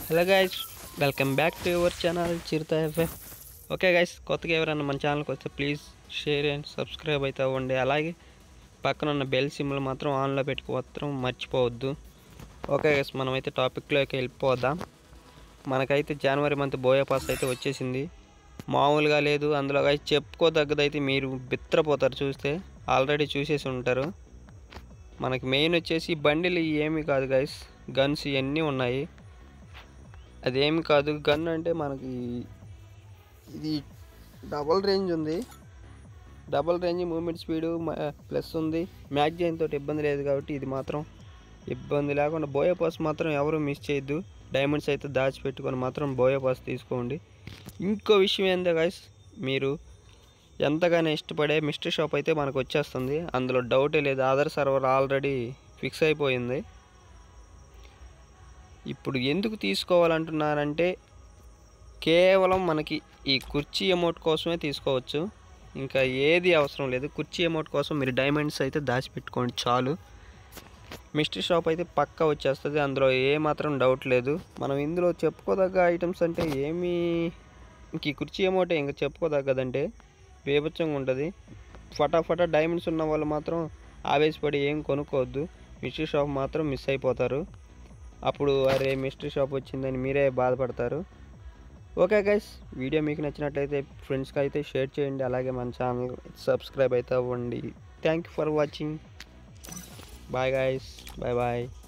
hello guys welcome back to your channel Chiruta FF okay guys కొత్తగా ఎవరైనా మన ఛానల్కి వస్తే ప్లీజ్ షేర్ అండ్ సబ్స్క్రైబ్ అయితే అవ్వండి అలాగే పక్కన ఉన్న బెల్ సిమ్లు మాత్రం ఆన్లో పెట్టుకోవత్రం మర్చిపోవద్దు ఓకే గైస్ మనమైతే టాపిక్లోకి వెళ్ళిపోదాం మనకైతే జనవరి మంత్ బోయా పాస్ అయితే వచ్చేసింది మామూలుగా లేదు అందులో గైస్ చెప్పుకోదగ్గదైతే మీరు బిత్రపోతారు చూస్తే ఆల్రెడీ చూసేసి ఉంటారు మనకి మెయిన్ వచ్చేసి బండిలు ఏమీ కాదు గైస్ గన్స్ ఇవన్నీ ఉన్నాయి అదేమి కాదు గన్ అంటే మనకి ఇది డబల్ రేంజ్ ఉంది double range movement speed plus ఉంది మ్యాగ్జైన్ తోటి ఇబ్బంది లేదు కాబట్టి ఇది మాత్రం ఇబ్బంది లేకుండా బోయా పాస్ మాత్రం ఎవరు మిస్ చేయొద్దు డైమండ్స్ అయితే దాచిపెట్టుకొని మాత్రం బోయా పాస్ తీసుకోండి ఇంకో విషయం ఏంటో గాయస్ మీరు ఎంతగానో ఇష్టపడే మిస్టర్ షాప్ అయితే మనకు వచ్చేస్తుంది అందులో డౌటే లేదు ఆధార్ సర్వర్ ఆల్రెడీ ఫిక్స్ అయిపోయింది ఇప్పుడు ఎందుకు తీసుకోవాలంటున్నారంటే కేవలం మనకి ఈ కుర్చీ అమౌంట్ కోసమే తీసుకోవచ్చు ఇంకా ఏది అవసరం లేదు కుర్చీ అమౌంట్ కోసం మీరు డైమండ్స్ అయితే దాచిపెట్టుకోండి చాలు మిస్టరీ షాప్ అయితే పక్కా వచ్చేస్తుంది అందులో ఏ మాత్రం డౌట్ లేదు మనం ఇందులో చెప్పుకోదగ్గ ఐటమ్స్ అంటే ఏమీ ఇంక ఈ కుర్చీ అమౌంట్ ఇంకా చెప్పుకోదగ్గదంటే బేబచ్చంగా ఉంటుంది ఫటాఫటా డైమండ్స్ ఉన్న వాళ్ళు మాత్రం ఆవేశపడి ఏం కొనుక్కోవద్దు మిస్టరీ షాప్ మాత్రం మిస్ అయిపోతారు అప్పుడు అరే మిస్టరీ షాప్ వచ్చిందని మీరే బాధపడతారు ఓకే గైస్ వీడియో మీకు నచ్చినట్లయితే ఫ్రెండ్స్కి అయితే షేర్ చేయండి అలాగే మన ఛానల్ సబ్స్క్రైబ్ అయితే అవ్వండి thank you for watching bye guys bye bye